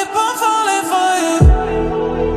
keep on falling for you.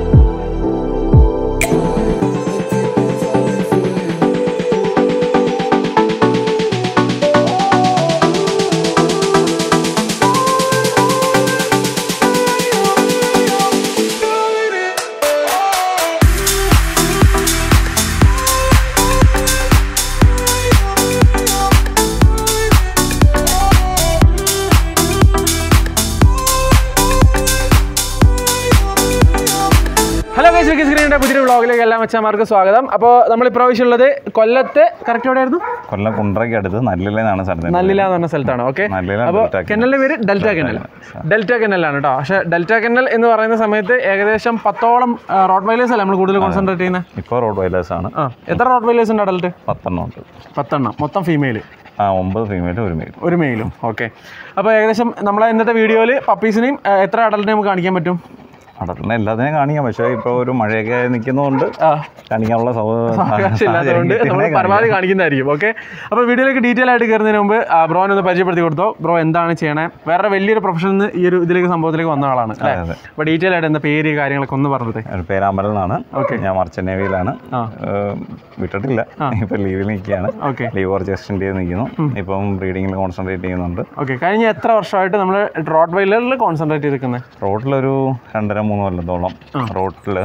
Hello guys Vicky സ്ക്രീനിന്റെ പുതിയ വ്ളോഗിലേക്ക് എല്ലാ മച്ചന്മാർക്ക് സ്വാഗതം അപ്പോൾ നമ്മൾ ഇപ്രാവശ്യം ഉള്ളത് കൊല്ലത്ത് കറക്റ്റ് എവിടെയായിരുന്നു കൊല്ലം കുണ്ടറയ്ക്ക് അടുത്ത് നല്ലിലെന്നാണ് സ്ഥലത്തിന് നല്ലില എന്ന് പറഞ്ഞ സ്ഥലത്താണ് ഓക്കെ നല്ലില അപ്പോൾ ഡെൽറ്റ കെനൽ. കെന്നലിന്റെ പേര് ഡെൽറ്റ കെന്നൽ ഡെൽറ്റ കെന്നലാണ് കേട്ടോ പക്ഷേ ഡെൽറ്റ കെന്നൽ എന്ന് പറയുന്ന സമയത്ത് ഏകദേശം പത്തോളം റോഡ് വൈലേഴ്സ് അല്ല നമ്മൾ കൂടുതൽ കോൺസെൻട്രേറ്റ് ചെയ്യുന്നത് ഇപ്പോൾ റോഡ് വൈലേഴ്സ് ആണ് ആ എത്ര റോഡ് വൈലേഴ്സ് ഉണ്ട് അഡൽട്ട് പത്തെണ്ണം ഉണ്ട് പത്തെണ്ണം മൊത്തം ഫീമെയിൽ ആ ഒമ്പത് ഫീമെയിൽ ഒരു മെയിൽ ഒരു മെയിലും ഓക്കെ അപ്പോൾ ഏകദേശം നമ്മളെ ഇന്നത്തെ വീഡിയോയിൽ പപ്പീസിനെയും എത്ര അഡൽട്ടിനെ നമുക്ക് കാണിക്കാൻ പറ്റും അടത്തിനെ എല്ലാത്തിനെയും കാണിക്കാം പക്ഷേ ഇപ്പോൾ ഒരു മഴയൊക്കെ നിൽക്കുന്നതുകൊണ്ട് ആ കാണിക്കാനുള്ള സൗ- ആവശ്യമില്ലാത്തതുകൊണ്ട് സാഹചര്യം നമ്മൾ കിട്ടിയാലേ പരമാവധി കാണിക്കുന്നതായിരിക്കും ഓക്കെ അപ്പോൾ വീഡിയോയിലേക്ക് ഡീറ്റെയിൽ ആയിട്ട് കയറുന്നതിന് മുമ്പ് ബ്രോനെ ഒന്ന് പരിചയപ്പെടുത്തി കൊടുത്തോ ബ്രോ എന്താണ് ചെയ്യണേ വേറെ വലിയൊരു പ്രൊഫഷനിൽ ഈ ഒരു ഇതിലേക്ക് സംഭവത്തിലേക്ക് വന്ന ആളാണ് അല്ലേ അതെ. അപ്പോൾ ഡീറ്റെയിൽ ആയിട്ട് എന്താ പേര് കാര്യങ്ങളൊക്കെ ഒന്ന് പറഞ്ഞത് ഒരു പേര് അമൽ എന്നാണ് Okay. ഞാൻ മർച്ചന്റ് നേവിയിലാണ് ആ. ഏഹ് വിട്ടിട്ടില്ല ഇപ്പം ലീവിൽ നിൽക്കുകയാണ് ഓക്കെ ലീവ് കുറച്ച് എക്സ്റ്റെൻഡ് ചെയ്ത് നിൽക്കുന്നു ഇപ്പം ബ്രീഡിങ്ങിൽ കോൺസെൻട്രേറ്റ് ചെയ്യുന്നുണ്ട് ഓക്കെ കഴിഞ്ഞ എത്ര വർഷമായിട്ട് നമ്മൾ റോഡ് വൈലറിൽ കോൺസെൻട്രേറ്റ് ചെയ്തിരിക്കുന്നത് റോഡിലൊരു രണ്ടര മൂന്ന് കൊല്ലത്തോളം റോഡിൽ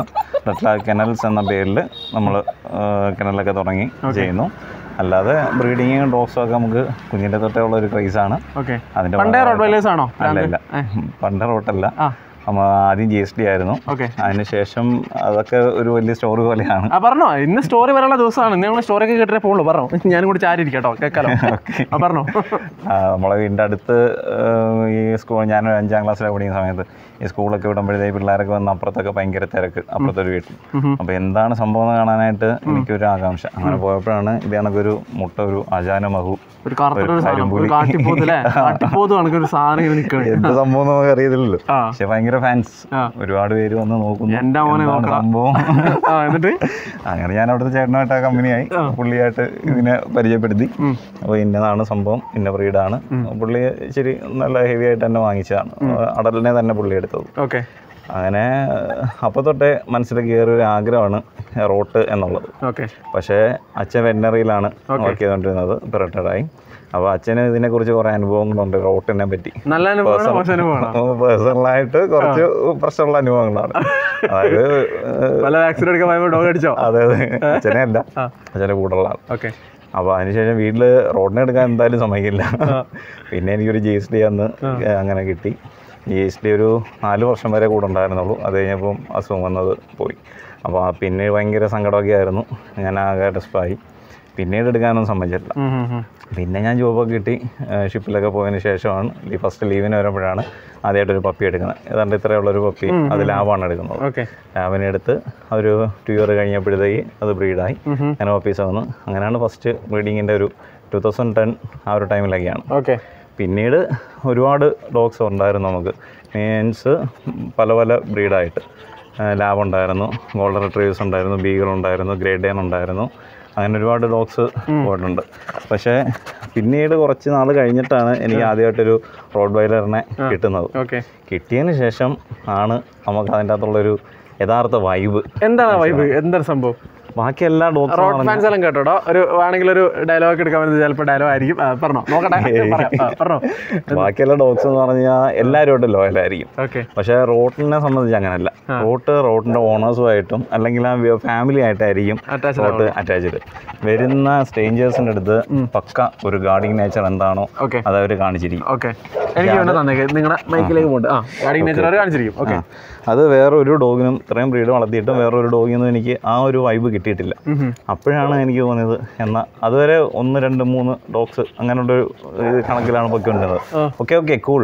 കെനൽസ് എന്ന പേരിൽ നമ്മൾ കെനലൊക്കെ തുടങ്ങി ചെയ്യുന്നു അല്ലാതെ ബ്രീഡിങ് ഡോഗ്സും ഒക്കെ നമുക്ക് കുഞ്ഞിൻ്റെ തൊട്ടേ ഉള്ള ഒരു ക്രൈസാണ് ഓക്കെ അതിൻ്റെ പണ്ടേ റോഡ് വൈലേഴ്സ് ആണോ അല്ല ഇല്ല പണ്ട് റോട്ടല്ല ആ നമ്മ ആദ്യം ജി എസ് ഡി ആയിരുന്നു ഓക്കെ അതിനുശേഷം അതൊക്കെ ഒരു വലിയ സ്റ്റോറി പോലെയാണ് ആ പറഞ്ഞോ ഇന്ന് സ്റ്റോറി വരാനുള്ള ദിവസമാണ് ഇന്ന് ഞങ്ങൾ സ്റ്റോറി ഒക്കെ കേട്ടിട്ടേ പോകുള്ളൂ പറഞ്ഞോ ഞാനും കൂടി ചാരി ഇരിക്കട്ടോ കേൾക്കാലോ ആ പറഞ്ഞോ ആ, നമ്മളെ വീടിൻ്റെ അടുത്ത് ഏഹ്, ഈ സ്കൂൾ ഞാനൊരു അഞ്ചാം ക്ലാസ്സിലാണ് പഠിക്കുന്ന സമയത്ത് ഈ സ്കൂളൊക്കെ വിടുമ്പോഴത്തേക്ക് പിള്ളേരൊക്കെ വന്ന് അപ്പുറത്തൊക്കെ ഭയങ്കര തിരക്ക് അപ്പുറത്തെ ഒരു വീട്ടിൽ അപ്പോൾ എന്താണ് സംഭവം എന്ന് കാണാനായിട്ട് എനിക്കൊരു ആകാംക്ഷ അങ്ങനെ പോയപ്പോഴാണ് ഇത് കണക്കൊരു മുട്ട ഒരു അജാന മഹു ഒരു കറുത്തൊരു സാധനം ഒരു കരിമ്പുലി. കാട്ടിപ്പോത്ത് അല്ലേ കാട്ടിപ്പോത്ത് കണക്കൊരു സാധനം ഇങ്ങനെ നിൽക്കണേ എന്ത് സംഭവം എന്ന് നമുക്ക് അറിയത്തില്ലല്ലോ ആ. പക്ഷെ ഭയങ്കര ഫാൻസ് ആ. ഒരുപാട് പേര് വന്ന് നോക്കുന്നു എൻ്റെ മോനെ എന്താണ് നോക്കണം. സംഭവം ആ എന്നിട്ട് അങ്ങനെ ഞാൻ അവിടുത്തെ ചേട്ടനായിട്ട് ആ കമ്പനിയായി പുള്ളിയായിട്ട് ഇതിനെ പരിചയപ്പെടുത്തി അപ്പോൾ ഇന്നതാണ് സംഭവം ഇന്ന ബ്രീഡാണ് പുള്ളി ഇച്ചിരി നല്ല ഹെവി ആയിട്ട് തന്നെ വാങ്ങിച്ചതാണ് അടലിനെ തന്നെ പുള്ളി എടുത്തത് ഓക്കെ അങ്ങനെ അപ്പോൾ തൊട്ടേ മനസ്സിലേക്ക് കയറിയ ഒരു ആഗ്രഹമാണ് റോട്ട് എന്നുള്ളത് ഓക്കെ പക്ഷേ അച്ഛൻ വെറ്റിനറിയിലാണ് വർക്ക് ചെയ്തുകൊണ്ടിരുന്നത് ഇപ്പോൾ റിട്ടയർഡായി അപ്പോൾ അച്ഛന് ഇതിനെക്കുറിച്ച് കുറേ അനുഭവങ്ങളുണ്ട് റോട്ടിനെ പറ്റി നല്ല അനുഭവമാണ് മോശം അനുഭവമാണ് പേഴ്സണലായിട്ട് കുറച്ച് പ്രശ്നമുള്ള അനുഭവങ്ങളാണ് അതായത് ഏഹ്, പല ആക്സിഡന്റ് ഒക്കെ പോയപ്പോൾ ഡോഗ് അടിച്ചോ അതെ അതെ അച്ഛനെ അല്ല അച്ഛൻ്റെ കൂടെയുള്ള ആൾ ഓക്കെ അപ്പോൾ അതിനുശേഷം വീട്ടിൽ റോഡിനെ എടുക്കാൻ എന്തായാലും സമ്മതിക്കില്ല പിന്നെ എനിക്കൊരു ജി എസ് ഡി അന്ന് അങ്ങനെ കിട്ടി ജി എസ് ഡി ഒരു നാല് വർഷം വരെ കൂടെ ഉണ്ടായിരുന്നുള്ളൂ അത് കഴിഞ്ഞപ്പം അസുഖം വന്നത് പോയി അപ്പോൾ ആ പിന്നെ ഭയങ്കര സങ്കടമൊക്കെ ആയിരുന്നു ഞാൻ ആകെ ഡെസ്പായി പിന്നീട് എടുക്കാനൊന്നും സമ്മതിച്ചിട്ടില്ല പിന്നെ ഞാൻ ജോബൊക്കെ കിട്ടി ഷിപ്പിലൊക്കെ പോയതിന് ശേഷമാണ് ഈ ഫസ്റ്റ് ലീവിന് വരുമ്പോഴാണ് ആദ്യമായിട്ടൊരു പപ്പി എടുക്കുന്നത് ഏതാണ്ട് ഇത്രയുള്ളൊരു പപ്പി അത് ലാബാണ് എടുക്കുന്നത് ഓക്കെ ലാബിനെ എടുത്ത് ഒരു ടു ഇയർ കഴിഞ്ഞപ്പോഴത്തേക്ക് അത് ബ്രീഡായി അങ്ങനെ ഓഫീസ് വന്നു അങ്ങനെയാണ് ഫസ്റ്റ് ബ്രീഡിങ്ങിൻ്റെ ഒരു ടു തൗസൻഡ് ടെൻ ആ ഒരു ടൈമിലൊക്കെയാണ് ഓക്കെ പിന്നീട് ഒരുപാട് ഡോഗ്സ് ഉണ്ടായിരുന്നു നമുക്ക് മീൻസ് പല പല ബ്രീഡായിട്ട് ലാബ് ഉണ്ടായിരുന്നു ഗോൾഡൻ റിട്രീവേഴ്സ് ഉണ്ടായിരുന്നു ബീഗൾ ഉണ്ടായിരുന്നു ഗ്രേഡ് ഡേൻ ഉണ്ടായിരുന്നു അങ്ങനെ ഒരുപാട് ഡോഗ്സ് പോയിട്ടുണ്ട് പക്ഷേ പിന്നീട് കുറച്ച് നാൾ കഴിഞ്ഞിട്ടാണ് എനിക്ക് ആദ്യമായിട്ടൊരു റോഡ് വൈലറിനെ കിട്ടുന്നത് ഓക്കെ കിട്ടിയതിന് ശേഷം ആണ് നമുക്ക് അതിൻ്റെ അകത്തുള്ളൊരു യഥാർത്ഥ വൈബ് എന്താണ് വൈബ് എന്താണ് സംഭവം ബാക്കി എല്ലാ റോഡ് ഡോഗ്സും ഫാൻസ് എല്ലാം കേട്ടോ ഒരു വേണമെങ്കിൽ ഒരു ഡയലോഗ് എടുക്കാൻ വേണ്ടി ചിലപ്പോൾ ഡയലോഗ് ആയിരിക്കും ആ, പറഞ്ഞോ നോക്കട്ടെ പറയാം ആ, പറഞ്ഞോ ബാക്കി എല്ലാ ഡോഗ്സ് എന്ന് പറഞ്ഞാൽ എല്ലാവരുമായിട്ടും ലോയലായിരിക്കും ഓക്കെ പക്ഷേ റോട്ടിനെ സംബന്ധിച്ച് അങ്ങനെയല്ല റോട്ട് റോട്ടിൻ്റെ ഓണേഴ്സുമായിട്ടും അല്ലെങ്കിൽ ആ ഫാമിലി ആയിട്ടായിരിക്കും Attached റോട്ട് അറ്റാച്ച്ഡ് വരുന്ന സ്ട്രേഞ്ചേഴ്സിൻ്റെ അടുത്ത് പക്ക ഒരു ഗാർഡിങ് നേച്ചർ എന്താണോ ഓക്കെ അത് അവർ കാണിച്ചിരിക്കും ഓക്കെ എനിക്ക് വേണ്ട തന്നേക്ക് നിങ്ങളുടെ മൈക്കിലേക്ക് പോകണ്ട ആ ഗാഡി നേച്ചർ അവർ കാണിച്ചിരിക്കും ഓക്കെ അത് വേറൊരു ഡോഗിനും ഇത്രയും ബ്രീഡ് വളർത്തിയിട്ടും വേറൊരു ഡോഗിനും എനിക്ക് ആ ഒരു വൈബ് കിട്ടിയിട്ടില്ല അപ്പോഴാണ് എനിക്ക് തോന്നിയത് എന്നാൽ അതുവരെ ഒന്ന് രണ്ട് മൂന്ന് ഡോഗ്സ് അങ്ങനെയുള്ളൊരു ഇത് കണക്കിലാണ് പൊയ്ക്കൊണ്ടിരുന്നത് ഓക്കെ ഓക്കെ കൂൾ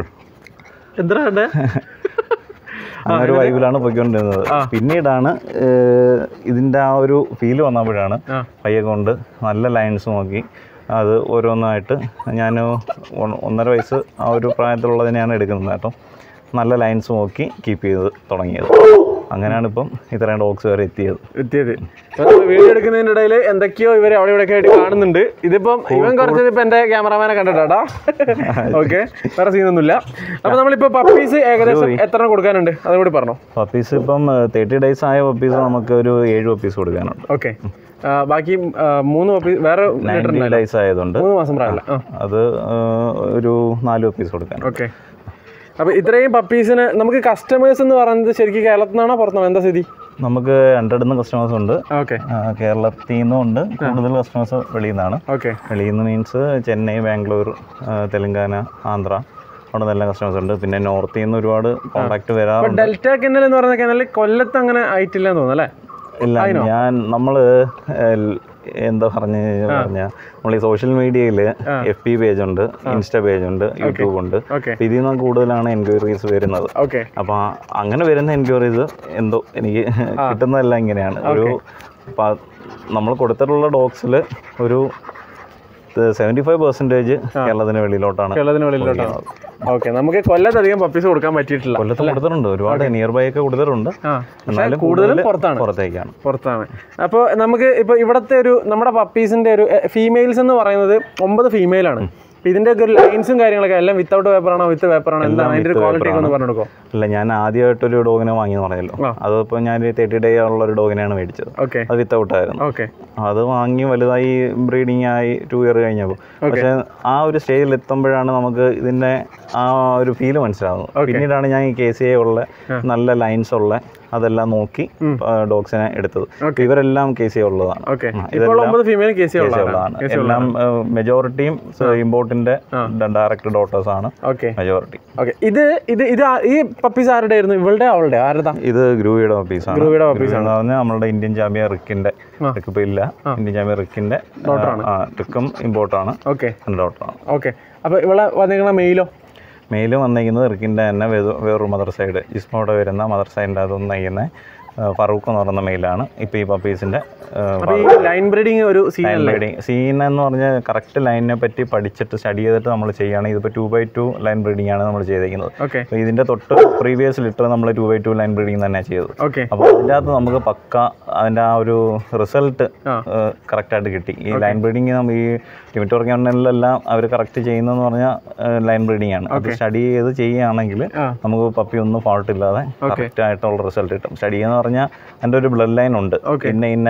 എന്താ വേണ്ടേ അങ്ങനെ ഒരു വൈബിലാണ് പൊയ്ക്കൊണ്ടിരുന്നത് പിന്നീടാണ് ഏഹ്, ഇതിൻ്റെ ആ ഒരു ഫീല് വന്നപ്പോഴാണ് ആ. പയ്യെ കൊണ്ട് നല്ല ലൈൻസ് നോക്കി അത് ഓരോന്നായിട്ട് ഞാൻ ഒ- ഒന്നര വയസ്സ് ആ ഒരു പ്രായത്തിലുള്ളതിനെയാണ് എടുക്കുന്നത് കേട്ടോ നല്ല ലൈൻസ് നോക്കി കീപ്പ് ചെയ്ത് തുടങ്ങിയത് അങ്ങനെയാണ് ഇപ്പം ഇത്രയും ഡോഗ്സ് വരെ എത്തിയത് എത്തിയത് വീഡിയോ എടുക്കുന്നതിന്റെ ഇടയിൽ എന്തൊക്കെയോ ഇവർ അവിടെ ഇവിടെ ആയിട്ട് കാണുന്നുണ്ട് ഇതിപ്പം ഇവൻ കുറച്ചത് ഇപ്പൊ എന്റെ ക്യാമറമാനെ കണ്ടിട്ടാ ഓക്കെ വേറെ സീനൊന്നുമില്ല അപ്പൊ നമ്മളിപ്പോ പപ്പീസ് ഏകദേശം എത്ര എണ്ണം കൊടുക്കാനുണ്ട് അതും കൂടി പറഞ്ഞോ പപ്പീസ് ഇപ്പം തേർട്ടി ഡേയ്സ് ആയ പപ്പീസ് നമുക്ക് ഒരു ഏഴ് പപ്പീസ് കൊടുക്കാനുണ്ട് ഓക്കെ ബാക്കി ആ, മൂന്ന് പപ്പീസ് വേറെ നയൻറ്റി ഡേയ്സ് ആയതുകൊണ്ട് മൂന്ന് മാസം പ്രായമല്ല ആ അത് ആ, ഒരു നാല് പപ്പീസ് കൊടുക്കാനുണ്ട് ഓക്കെ അപ്പൊ ഇത്രയും പപ്പീസിന് നമുക്ക് കസ്റ്റമേഴ്സ് എന്ന് പറയുന്നത് ശരിക്കും കേരളത്തിൽ നിന്നാണോ പുറത്തുനിന്നോ എന്താ സ്ഥിതി നമുക്ക് ഹൺഡ്രഡിൽ നിന്ന് കസ്റ്റമേഴ്സ് ഉണ്ട് ഓക്കെ ആ, കേരളത്തിൽ നിന്നും ഉണ്ട് കൂടുതൽ കസ്റ്റമേഴ്സ് വെളിയിൽ നിന്നാണ് ഓക്കെ വെളിയിൽ നിന്ന് മീൻസ് ചെന്നൈ ബാംഗ്ലൂർ ആ, തെലങ്കാന ആന്ധ്ര അവിടെ നിന്ന് എല്ലാ കസ്റ്റമേഴ്സ് ഉണ്ട് പിന്നെ നോർത്തിൽ നിന്ന് ഒരുപാട് കോണ്ടാക്ട് വരാറുണ്ട് ഡെൽറ്റ കെന്നൽ എന്ന് പറയുന്ന കെന്നൽ കൊല്ലത്ത് അങ്ങനെ ആയിട്ടില്ല എന്ന് തോന്നുന്നു അല്ലേ ഇല്ല ഞാൻ നമ്മൾ എന്താ പറഞ്ഞു പറഞ്ഞാൽ നമ്മൾ ഈ സോഷ്യൽ മീഡിയയിൽ എഫ് പി പേജ് ഉണ്ട് ഇൻസ്റ്റ പേജ് ഉണ്ട് യൂട്യൂബ് ഉണ്ട് ഓക്കെ അപ്പൊ ഇതിൽ നിന്ന് കൂടുതലാണ് എൻക്വയറീസ് വരുന്നത് ഓക്കെ അപ്പോൾ അങ്ങനെ വരുന്ന എൻക്വയറീസ് എന്തോ എനിക്ക് കിട്ടുന്നതെല്ലാം ഇങ്ങനെയാണ് ഒരു നമ്മൾ കൊടുത്തിട്ടുള്ള ഡോഗ്സിൽ ഒരു സെവൻറ്റി ഫൈവ് പെർസെൻറ്റേജ് കേരളത്തിന് വെളിയിലോട്ടാണ് കേരളത്തിന് വെളിയിലോട്ടാണ് ഓക്കെ നമുക്ക് കൊല്ലത്തധികം പപ്പീസ് കൊടുക്കാൻ പറ്റിയിട്ടില്ല കൊല്ലത്ത് കൊടുത്തിട്ടുണ്ട് ഒരുപാട് നിയർ ബൈ ഒക്കെ കൊടുത്തിട്ടുണ്ട് ആ പക്ഷേ എന്നാലും കൂടുതലും കൂടുതൽ പുറത്താണ് പുറത്തേക്കാണ് പുറത്താണ് അപ്പോൾ നമുക്ക് ഇപ്പോൾ ഇവിടുത്തെ ഒരു നമ്മുടെ പപ്പീസിൻ്റെ ഒരു ഫീമെയിൽസ് എന്ന് പറയുന്നത് ഒമ്പത് ഫീമെയിലാണ് അപ്പോൾ ഇതിൻ്റെ ഒക്കെ ഒരു ലൈൻസും കാര്യങ്ങളൊക്കെ എല്ലാം വിത്തൗട്ട് പേപ്പറാണോ വിത്ത് പേപ്പറാണോ എന്താണ് അതിൻ്റെ ഒരു ക്വാളിറ്റി ഒക്കെ ഒന്ന് പറഞ്ഞു കൊടുക്കോ അല്ല ഞാൻ ആദ്യമായിട്ടൊരു ഡോഗിനെ വാങ്ങി പറഞ്ഞല്ലോ ആ. അതിപ്പോൾ ഞാൻ തേർട്ടി ഡേ ഉള്ള ഒരു ഡോഗിനെയാണ് മേടിച്ചത് ഓക്കെ അത് വിത്തൗട്ട് ആയിരുന്നു ഓക്കെ അത് വാങ്ങി വലുതായി ബ്രീഡിങ് ആയി ടു ഇയർ കഴിഞ്ഞപ്പോൾ പക്ഷെ ആ ഒരു സ്റ്റേജിൽ എത്തുമ്പോഴാണ് നമുക്ക് ഇതിന്റെ ആ ഒരു ഫീല് മനസ്സിലാവുന്നത് പിന്നീടാണ് ഞാൻ ഈ കെ സി എ ഉള്ള നല്ല ലൈൻസ് ഉള്ള അതെല്ലാം നോക്കി ഡോഗ്സിനെ എടുത്തത് ഇവരെല്ലാം കെ സി എ ഉള്ളതാണ് ഓക്കെ ആ, ഇപ്പോൾ ഒമ്പത് ഫീമെയിൽ കേസ് KCA ഉള്ളതാണ് എല്ലാം മെജോറിറ്റിയും ഇമ്പോർട്ടിന്റെ ഡയറക്റ്റ് ഡോട്ടേഴ്സ് ആണ് ഓക്കെ മെജോറിറ്റി ഓക്കെ ഇത് ഇത് ഇത് ആ- ഈ പപ്പീസ് ആരുടെ ആയിരുന്നു ഇവളുടെ അവളുടെ ആരുതാ ഇത് ഗ്രൂവിയുടെ പീസാണ് ഗ്രൂവിയുടെ എന്ന് പറഞ്ഞാൽ നമ്മുടെ ഇന്ത്യൻ ചാമ്പ്യൻ റിക്കിന്റെ റിക്ക് ഇപ്പൊ ഇല്ല ഇന്ത്യൻ ചാമ്പ്യൻ റിക്കിന്റെ ആ, റിക്കും ഇമ്പോർട്ടാണ് ഓക്കെ ഡോട്ടറാണ് ഓക്കെ അപ്പോൾ ഇവിടെ വന്നിരിക്കുന്ന മെയിലോ മെയിലും വന്നിരിക്കുന്നത് റിക്കിന്റെ തന്നെ വേറെ- വേറൊരു മദർ സൈഡ് ഇസ്മോടെ വരുന്ന മദർ സൈഡിൻ്റെ അതൊന്നും നയിക്കുന്ന ഫറൂഖ് എന്ന് പറയുന്ന മെയിലാണ് ഇപ്പോൾ ഈ പപ്പീസിന്റെ അപ്പോൾ ഈ ലൈൻ ബ്രീഡിങ് ഒരു സീൻ ലൈൻ ബ്രീഡിങ് സീൻ എന്ന് പറഞ്ഞാൽ കറക്റ്റ് ലൈനിനെ പറ്റി പഠിച്ചിട്ട് സ്റ്റഡി ചെയ്തിട്ട് നമ്മൾ ചെയ്യുകയാണെങ്കിൽ ഇതിപ്പോൾ two by two line breeding ആണ് നമ്മൾ ചെയ്തേക്കുന്നത് ഓക്കെ അപ്പോൾ ഇതിന്റെ തൊട്ട് പ്രീവിയസ് ലിറ്റർ നമ്മൾ two by two line breeding തന്നെയാണ് ചെയ്തത് ഓക്കെ അപ്പോൾ അതിൻ്റെ അകത്ത് നമുക്ക് പക്ക അതിൻ്റെ ആ ഒരു റിസൾട്ട് ആ. കറക്റ്റായിട്ട് കിട്ടി ഈ ലൈൻ ബ്രീഡിങ് ഈ ലിമിറ്റ് ഓർഗാനിലെല്ലാം അവർ കറക്റ്റ് ചെയ്യുന്നതെന്ന് പറഞ്ഞാൽ ലൈൻ ബ്രീഡിംഗ് ആണ് അത് സ്റ്റഡി ചെയ്ത് ചെയ്യുകയാണെങ്കിൽ ആ. നമുക്ക് പപ്പി ഒന്നും ഫാൾട്ട് ഇല്ലാതെ കറക്റ്റ് ആയിട്ടുള്ള റിസൾട്ട് കിട്ടും സ്റ്റഡി എന്ന് പറഞ്ഞാൽ എൻ്റെ ഒരു ബ്ലഡ് ലൈൻ ഉണ്ട് പിന്നെ ഇന്ന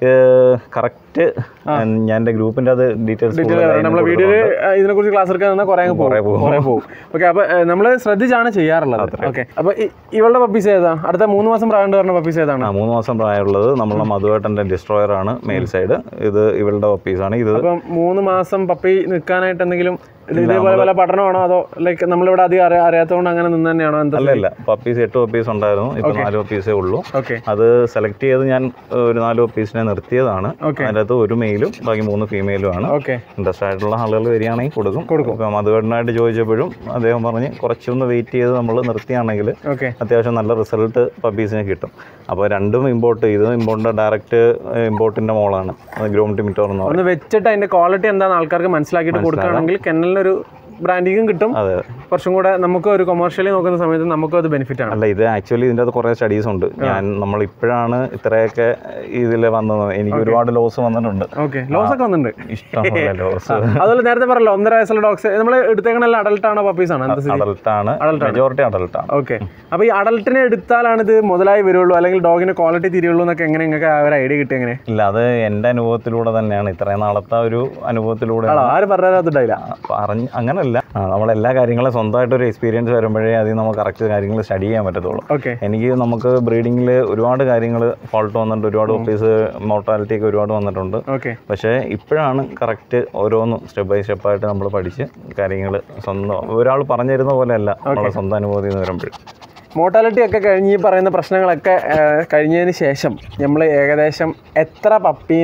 കറക്റ്റ് ഞാൻ എൻ്റെ ഗ്രൂപ്പിൻ്റെ അത് ഡീറ്റെയിൽസ് നമ്മളെ വീഡിയോയിൽ ഇതിനെ കുറിച്ച് ക്ലാസ് എടുക്കാൻ നിന്നാൽ കുറേ അങ്ങ് പോകും കുറേ പോകും ഓക്കെ അപ്പോൾ നമ്മൾ ശ്രദ്ധിച്ചാണ് ചെയ്യാറുള്ളത് ഓക്കെ അപ്പോൾ ഇവളുടെ പപ്പീസ് ഏതാ അടുത്ത മൂന്ന് മാസം പ്രായം പറഞ്ഞ പപ്പീസ് ഏതാണ് ആ മൂന്ന് മാസം പ്രായമുള്ളത് നമ്മളെ മധുവേട്ടൻ്റെ ഡിസ്ട്രോയർ ആണ് മെയിൽ സൈഡ് ഇത് ഇവളുടെ പപ്പീസാണ് ഇത് അപ്പം മൂന്ന് മാസം പപ്പി നിൽക്കാനായിട്ട് എന്തെങ്കിലും ഇത് ഇതേപോലെ പല പഠനമാണോ അതോ ലൈക്ക് നമ്മളിവിടെ അധികം അറിയാ അറിയാത്തതുകൊണ്ട് അങ്ങനെ നിന്ന് തന്നെയാണോ എന്താ അല്ല അല്ല പപ്പീസ് എട്ട് പപ്പീസ് ഉണ്ടായിരുന്നു ഇപ്പൊ നാല് പപ്പീസേ ഉള്ളൂ ഓക്കെ അത് സെലക്ട് ചെയ്ത് ഞാൻ ഏഹ്, ഒരു നാല് പപ്പീസിനെ നിർത്തിയതാണ് Okay. അതിൻ്റെ അകത്ത് ഒരു മെയിലും ബാക്കി മൂന്ന് ഫീമെയിലും ആണ് ഓക്കെ ഇൻട്രസ്റ്റ് ആയിട്ടുള്ള ആളുകൾ വരികയാണെങ്കിൽ കൊടുക്കും കൊടുക്കും ഇപ്പം മധുവേട്ടനായിട്ട് ചോദിച്ചപ്പോഴും അദ്ദേഹം പറഞ്ഞ് കുറച്ചൊന്ന് വെയിറ്റ് ചെയ്ത് നമ്മൾ നിർത്തിയാണെങ്കിൽ ഓക്കെ അത്യാവശ്യം നല്ല റിസൾട്ട് പപ്പീസിന് കിട്ടും അപ്പോൾ രണ്ടും ഇമ്പോർട്ട് ചെയ്ത് ഇമ്പോർട്ടിൻ്റെ ഡയറക്റ്റ് ഇമ്പോർട്ടിൻ്റെ മോളാണ് ഗ്രോം ടിമിറ്റോർ എന്ന് പറയും ഒന്ന് വെച്ചിട്ട് അതിന്റെ ക്വാളിറ്റി എന്താണെന്ന് ആൾക്കാർക്ക് മനസ്സിലാക്കിയിട്ട് കൊടുക്കുകയാണെങ്കിൽ കെന്നലിനൊരു ബ്രാൻഡിങ്ങും കിട്ടും അതെ കുറച്ചും കൂടെ നമുക്ക് ഒരു കൊമേഴ്ഷ്യലി നോക്കുന്ന സമയത്ത് നമുക്കും അത് ബെനിഫിറ്റ് ആണ് അല്ല ഇത് ആക്ച്വലി ഇതിൻ്റെ അകത്ത് കുറേ സ്റ്റഡീസ് ഉണ്ട് ഞാൻ നമ്മൾ ഇപ്പോഴാണ് ഇത്രയൊക്കെ ഇതിൽ വന്നത് എനിക്ക് ഒരുപാട് ലോസ് വന്നിട്ടുണ്ട് ഓക്കെ ലോസ് ഒക്കെ വന്നിട്ടുണ്ട് ഇഷ്ടംപോലെ ലോസ് അതുപോലെ നേരത്തെ പറഞ്ഞല്ലോ ഒന്നര വയസ്സുള്ള ഡോഗ്സ് നമ്മൾ എടുത്തേക്കണെല്ലാം അഡൽട്ട് ആണോ പപ്പീസ് ആണോ എന്താ അഡൽട്ടാണ് മെജോറിറ്റി അഡൽട്ടാണ് ഓക്കെ അപ്പോൾ ഈ അഡൽട്ടിനെ എടുത്താലാണ് ഇത് മുതലായി വരുള്ളൂ അല്ലെങ്കിൽ ഡോഗിന് ക്വാളിറ്റി തിരിയുള്ളൂ എന്നൊക്കെ എങ്ങനെ നിങ്ങൾക്ക് ആ ഒരു ഐഡിയ കിട്ടി എങ്ങനെ ഇല്ല അത് എൻ്റെ അനുഭവത്തിലൂടെ തന്നെയാണ് ഇത്രയും നാളത്തെ ഒരു അനുഭവത്തിലൂടെ ആണോ ആരും പറഞ്ഞാൽ പറഞ്ഞ് അങ്ങനല്ല ആ, നമ്മളെല്ലാ കാര്യങ്ങളും സ്വന്തമായിട്ട് ഒരു എക്സ്പീരിയൻസ് വരുമ്പോഴേ അതിൽ നമുക്ക് കറക്റ്റ് കാര്യങ്ങൾ സ്റ്റഡി ചെയ്യാൻ പറ്റത്തുള്ളൂ ഓക്കെ എനിക്ക് നമുക്ക് ബ്രീഡിങ്ങിൽ ഒരുപാട് കാര്യങ്ങൾ ഫോൾട്ട് വന്നിട്ടുണ്ട് ഒരുപാട് ഓഫീസ് മോർട്ടാലിറ്റി ഒക്കെ ഒരുപാട് വന്നിട്ടുണ്ട് ഓക്കെ പക്ഷേ ഇപ്പോഴാണ് കറക്റ്റ് ഓരോന്നും സ്റ്റെപ്പ് ബൈ സ്റ്റെപ്പായിട്ട് നമ്മൾ പഠിച്ച് കാര്യങ്ങൾ സ്വന്തം ഒരാൾ പറഞ്ഞു തരുന്ന പോലെയല്ല നമ്മളെ സ്വന്തം അനുഭവത്തിൽ നിന്ന് വരുമ്പോൾ മോർട്ടാലിറ്റി ഒക്കെ കഴിഞ്ഞ് ഈ പറയുന്ന പ്രശ്നങ്ങളൊക്കെ ആ, കഴിഞ്ഞതിന് ശേഷം നമ്മൾ ഏകദേശം എത്ര പപ്പീനെ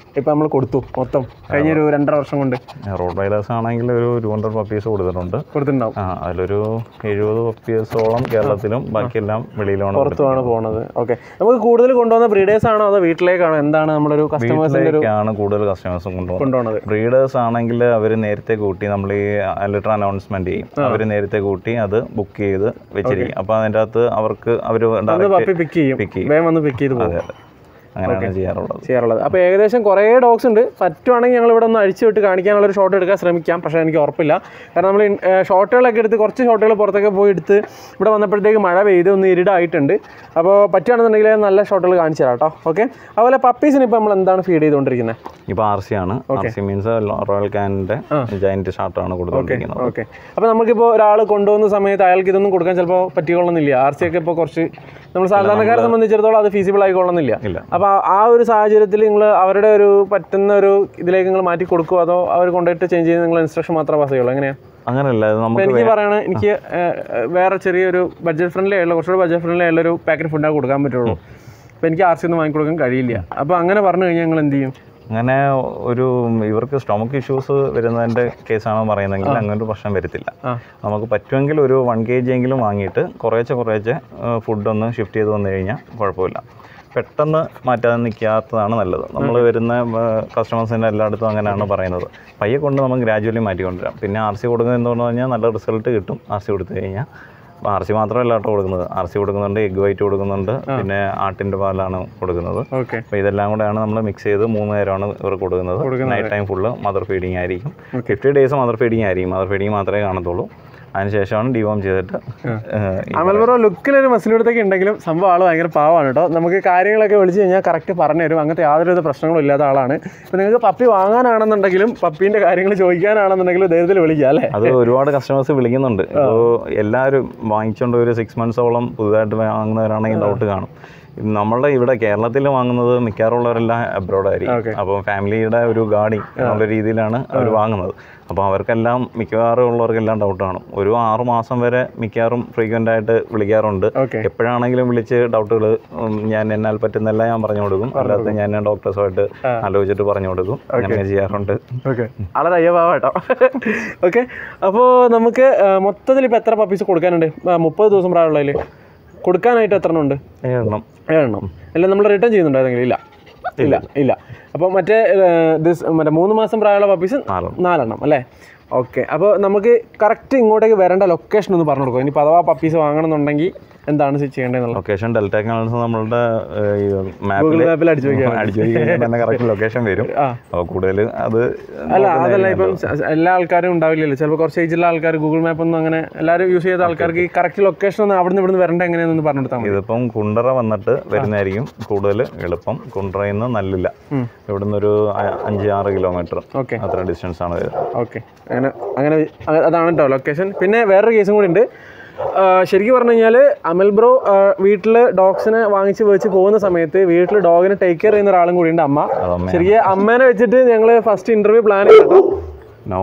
ഇപ്പം നമ്മൾ കൊടുത്തു മൊത്തം കഴിഞ്ഞ ഒരു രണ്ടര വർഷം കൊണ്ട് റോഡ് വൈഡേഴ്സ് ആണെങ്കിൽ ഒരു ടു ഹൺഡ്രഡ് പപ്പീസ് കൊടുത്തിട്ടുണ്ട് കൊടുത്തിട്ടുണ്ടാവും ആ അതിലൊരു എഴുപത് പപ്പീസോളം കേരളത്തിലും ബാക്കിയെല്ലാം വെളിയിലാണ് പുറത്തുമാണ് പോണത് ഓക്കെ നമുക്ക് കൂടുതൽ കൊണ്ടുവന്ന ബ്രീഡേഴ്സ് ആണോ അതോ വീട്ടിലേക്കാണോ എന്താണ് നമ്മളൊരു കസ്റ്റമേഴ്സിന്റെ ഒരു വീട്ടിലേക്കാണ് കൂടുതൽ കസ്റ്റമേഴ്സും കൊണ്ടുപോകുന്നത് കൊണ്ടുപോണത് ബ്രീഡേഴ്സ് ആണെങ്കിൽ അവർ നേരത്തെ കൂട്ടി നമ്മൾ ഈ ലെറ്റർ അനൗൺസ്മെന്റ് ചെയ്യും അവർ നേരത്തെ കൂട്ടി അത് ബുക്ക് ചെയ്ത് വെച്ചിരിക്കും അപ്പോൾ അതിൻ്റെ അകത്ത് അവർക്ക് അവർ വന്ന് പപ്പി പിക്ക് ചെയ്യും pick ചെയ്യും. വേഗം വന്ന് പിക്ക് ചെയ്ത് പോകും അങ്ങനെയാണ് ചെയ്യാറുള്ളത് ചെയ്യാറുള്ളത് അപ്പോൾ ഏകദേശം കുറേ ഡോഗ്സ് ഉണ്ട് പറ്റുവാണെങ്കിൽ ഞങ്ങൾ ഇവിടെ ഒന്ന് അഴിച്ചു വിട്ട് കാണിക്കാനുള്ള ഒരു ഷോട്ട് എടുക്കാൻ ശ്രമിക്കാം പക്ഷേ എനിക്ക് ഉറപ്പില്ല കാരണം നമ്മൾ ഷോട്ടുകളൊക്കെ എടുത്ത് കുറച്ച് ഷോട്ടുകൾ പുറത്തൊക്കെ പോയി എടുത്ത് ഇവിടെ വന്നപ്പോഴത്തേക്ക് മഴ പെയ്ത് ഒന്ന് ഇരുടായിട്ടുണ്ട് അപ്പോൾ പറ്റുകയാണെന്നുണ്ടെങ്കിൽ നല്ല ഷോട്ടുകൾ കാണിച്ചു തരാം കേട്ടോ ഓക്കെ അതുപോലെ പപ്പീസിന് ഇപ്പോൾ നമ്മൾ എന്താണ് ഫീഡ് ചെയ്തുകൊണ്ടിരിക്കുന്നത് ഇപ്പോൾ ആർ സി ആണ് ആർ സി മീൻസ് റോയൽ കാനിൻ്റെ ജയന്റ് ഷാർട്ടാണ് കൊടുത്തുകൊണ്ടിരിക്കുന്നത് ഓക്കെ അപ്പോൾ നമുക്കിപ്പോൾ ഒരാൾ കൊണ്ടുപോകുന്ന സമയത്ത് അയാൾക്ക് ഇതൊന്നും കൊടുക്കാൻ ചിലപ്പോൾ പറ്റിക്കൊള്ളുന്നില്ല ആർ സി ഒക്കെ ഇപ്പോൾ കുറച്ച് നമ്മൾ സാധാരണക്കാരെ സംബന്ധിച്ചിടത്തോളം അത് ഫീസിബിൾ ആയിക്കൊള്ളുന്നില്ല ഇല്ല അപ്പോൾ ആ ഒരു സാഹചര്യത്തിൽ നിങ്ങൾ അവരുടെ ഒരു പറ്റുന്ന ഒരു ഇതിലേക്ക് നിങ്ങൾ മാറ്റി കൊടുക്കുമോ അതോ അവർ കൊണ്ടുപോയിട്ട് ചേഞ്ച് ചെയ്ത് നിങ്ങൾ ഇൻസ്ട്രക്ഷൻ മാത്രമേ പാസ് ചെയ്യുള്ളൂ എങ്ങനെയാണ് അങ്ങനെയല്ല ഇത് അപ്പോൾ നമുക്ക് എനിക്ക് പറയണ എനിക്ക് ഏഹ്, ഏഹ്, വേറെ ചെറിയൊരു ബഡ്ജറ്റ് ഫ്രണ്ട്ലി ആയിട്ടുള്ള കുറച്ചുകൂടെ ബഡ്ജറ്റ് ഫ്രണ്ട്ലി ആയിട്ടുള്ള ഒരു പാക്കറ്റ് ഫുഡാണ് കൊടുക്കാൻ പറ്റുള്ളൂ അപ്പോൾ എനിക്ക് ആർ സി ഒന്നും വാങ്ങിക്കൊടുക്കാൻ കഴിയില്ല അപ്പോൾ അങ്ങനെ പറഞ്ഞു കഴിഞ്ഞാൽ നിങ്ങൾ എന്ത് ചെയ്യും അങ്ങനെ ഒരു ഇവർക്ക് സ്റ്റൊമക്ക് ഇഷ്യൂസ് വരുന്നതിൻ്റെ കേസാണ് പറയുന്നതെങ്കിൽ അങ്ങനെ ഒരു പ്രശ്നം വരത്തില്ല ആ. നമുക്ക് പറ്റുമെങ്കിൽ ഒരു വൺ കെ ജി എങ്കിലും വാങ്ങിയിട്ട് കുറേശ്ശെ കുറേശ്ശെ ഫുഡൊന്ന് ഷിഫ്റ്റ് ചെയ്ത് വന്നു കഴിഞ്ഞാൽ കുഴപ്പമില്ല പെട്ടെന്ന് മാറ്റാതെ നിൽക്കാത്തതാണ് നല്ലത് നമ്മൾ വരുന്ന കസ്റ്റമേഴ്സിൻ്റെ എല്ലായിടത്തും അങ്ങനെയാണ് പറയുന്നത് പയ്യെ കൊണ്ട് നമുക്ക് ഗ്രാജുവലി മാറ്റിക്കൊണ്ടുവരാം പിന്നെ ആർ സി കൊടുക്കുന്നത് എന്ന് പറഞ്ഞു കഴിഞ്ഞാൽ നല്ല റിസൾട്ട് കിട്ടും ആർ സി കൊടുത്തു കഴിഞ്ഞാൽ ആർ സി മാത്രമല്ല കേട്ടോ കൊടുക്കുന്നത് ആർ സി കൊടുക്കുന്നുണ്ട് എഗ് വൈറ്റ് കൊടുക്കുന്നുണ്ട് പിന്നെ ആട്ടിൻ്റെ പാലാണ് കൊടുക്കുന്നത് ഓക്കെ അപ്പോൾ ഇതെല്ലാം കൂടെയാണ് നമ്മൾ മിക്സ് ചെയ്ത് മൂന്ന് നേരമാണ് ഇവർ കൊടുക്കുന്നത് night time full mother feeding ആയിരിക്കും ഫിഫ്റ്റി ഡേയ്സ് മദർ ഫീഡിങ് ആയിരിക്കും മദർ ഫീഡിങ് മാത്രമേ കാണത്തുള്ളൂ അതിനുശേഷമാണ് ഡിവോം ചെയ്തിട്ട് ഏഹ്, ഈ അമൽപുറം ലുക്കിലൊരു മസിലെടുത്തൊക്കെ ഉണ്ടെങ്കിലും സംഭവം ആൾ ഭയങ്കര പാവമാണ് കേട്ടോ നമുക്ക് കാര്യങ്ങളൊക്കെ വിളിച്ചു കഴിഞ്ഞാൽ കറക്റ്റ് പറഞ്ഞു തരും അങ്ങനത്തെ യാതൊരുവിധ പ്രശ്നങ്ങളും ഇല്ലാത്ത ആളാണ് ഇപ്പം നിങ്ങൾക്ക് പപ്പി വാങ്ങാനാണെന്നുണ്ടെങ്കിലും പപ്പീൻ്റെ കാര്യങ്ങൾ ചോദിക്കാനാണെന്നുണ്ടെങ്കിലും ഇദ്ദേഹത്തിൽ വിളിക്കാം അല്ലേ അത് ഒരുപാട് കസ്റ്റമേഴ്സ് വിളിക്കുന്നുണ്ട് ഇപ്പോൾ എല്ലാവരും വാങ്ങിച്ചുകൊണ്ട് ഒരു സിക്സ് മന്ത്സോളം പുതുതായിട്ട് വാങ്ങുന്നവരാണെങ്കിൽ ഡൗട്ട് കാണും നമ്മളുടെ ഇവിടെ കേരളത്തിൽ വാങ്ങുന്നത് മിക്കവാറുള്ളവരെല്ലാം അബ്രോഡ് Okay. ആയിരിക്കും അപ്പോൾ ഫാമിലിയുടെ ഒരു ഗാഡി എന്നുള്ള രീതിയിലാണ് അവർ വാങ്ങുന്നത് അപ്പോൾ അവർക്കെല്ലാം മിക്കവാറും ഉള്ളവർക്കെല്ലാം ഡൗട്ട് കാണും ഒരു ആറു മാസം വരെ മിക്കവാറും ഫ്രീക്വൻ്റ് ആയിട്ട് വിളിക്കാറുണ്ട് ഓക്കെ എപ്പോഴാണെങ്കിലും വിളിച്ച് ഡൗട്ടുകൾ ഞാൻ എന്നാൽ പറ്റുന്നല്ല ഞാൻ പറഞ്ഞു കൊടുക്കും അല്ലാത്ത ഞാൻ ഡോക്ടേഴ്സുമായിട്ട് ആലോചിച്ചിട്ട് പറഞ്ഞു കൊടുക്കും അങ്ങനെ ചെയ്യാറുണ്ട് ഓക്കെ ആളെ അയ്യഭാവം കേട്ടോ ഓക്കെ അപ്പോൾ നമുക്ക് മൊത്തത്തിൽ ഇപ്പോൾ എത്ര പപ്പീസ് കൊടുക്കാനുണ്ട് ആ, മുപ്പത് ദിവസം പ്രായമുള്ളതിൽ കൊടുക്കാനായിട്ട് എത്ര എണ്ണം ഉണ്ട് എണ്ണം ഏഴെണ്ണം എല്ലാം നമ്മൾ റിട്ടേൺ ചെയ്യുന്നുണ്ടോ ഏതെങ്കിലും ഇല്ല ഇല്ല ഇല്ല അപ്പോൾ മറ്റേ ദിസ് മറ്റേ മൂന്ന് മാസം പ്രായമുള്ള പപ്പീസ് നാലെണ്ണം. നാലെണ്ണം അല്ലേ ഓക്കെ അപ്പോൾ നമുക്ക് കറക്റ്റ് ഇങ്ങോട്ടേക്ക് വരേണ്ട ലൊക്കേഷൻ ഒന്ന് പറഞ്ഞു കൊടുക്കും ഇനി അഥവാ പപ്പീസ് വാങ്ങണമെന്നുണ്ടെങ്കിൽ എന്താണ് ചെയ്യേണ്ടതെന്നുള്ളത് ലൊക്കേഷൻ ഡെൽറ്റ കണൽസ് നമ്മളുടെ ഗൂഗിൾ മാപ്പിൽ മാപ്പിൽ അടിച്ചു നോക്കിയാൽ അടിച്ചു കഴിഞ്ഞാൽ തന്നെ കറക്റ്റ് ലൊക്കേഷൻ വരും ആ. അപ്പോൾ കൂടുതൽ അത് അല്ല അതല്ല ഇപ്പം സ- സ- എല്ലാ ആൾക്കാരും ഉണ്ടാവില്ലല്ലോ ചിലപ്പോൾ കുറച്ച് ഏജുള്ള ആൾക്കാർ ഗൂഗിൾ മാപ്പ് ഒന്നും അങ്ങനെ എല്ലാവരും യൂസ് ചെയ്ത ആൾക്കാർക്ക് ഈ കറക്റ്റ് ലൊക്കേഷൻ ഒന്ന് അവിടുന്ന് ഇവിടുന്ന് വരേണ്ട എങ്ങനെയാണെന്ന് പറഞ്ഞു കൊടുത്താൽ മതി ഇതിപ്പം കുണ്ടറ വന്നിട്ട് വരുന്നതായിരിക്കും കൂടുതൽ എളുപ്പം കുണ്ടറയിൽ നിന്ന് നല്ലില്ല ഇവിടുന്ന് ഒരു അ- അഞ്ച് ആറ് കിലോമീറ്റർ ഓക്കെ അത്ര ഡിസ്റ്റൻസ് ആണ് വരുന്നത് ഓക്കെ അങ്ങനെ അങ്ങനെ അ- അതാണ് കേട്ടോ ലൊക്കേഷൻ പിന്നെ വേറൊരു കേസും കൂടി ഉണ്ട് ആ, ശരിക്കും പറഞ്ഞു കഴിഞ്ഞാൽ അമൽ ബ്രോ വീട്ടിൽ ഡോഗ്സിനെ വാങ്ങിച്ച് വെച്ച് പോകുന്ന സമയത്ത് വീട്ടിൽ ഡോഗിനെ ടേക്ക് കെയർ ചെയ്യുന്ന ഒരാളും കൂടി ഉണ്ട് അമ്മ അതമ്മ ശരിക്കും അമ്മേനെ വെച്ചിട്ട് ഞങ്ങൾ ഫസ്റ്റ് ഇന്റർവ്യൂ പ്ലാൻ ചെയ്തു നോ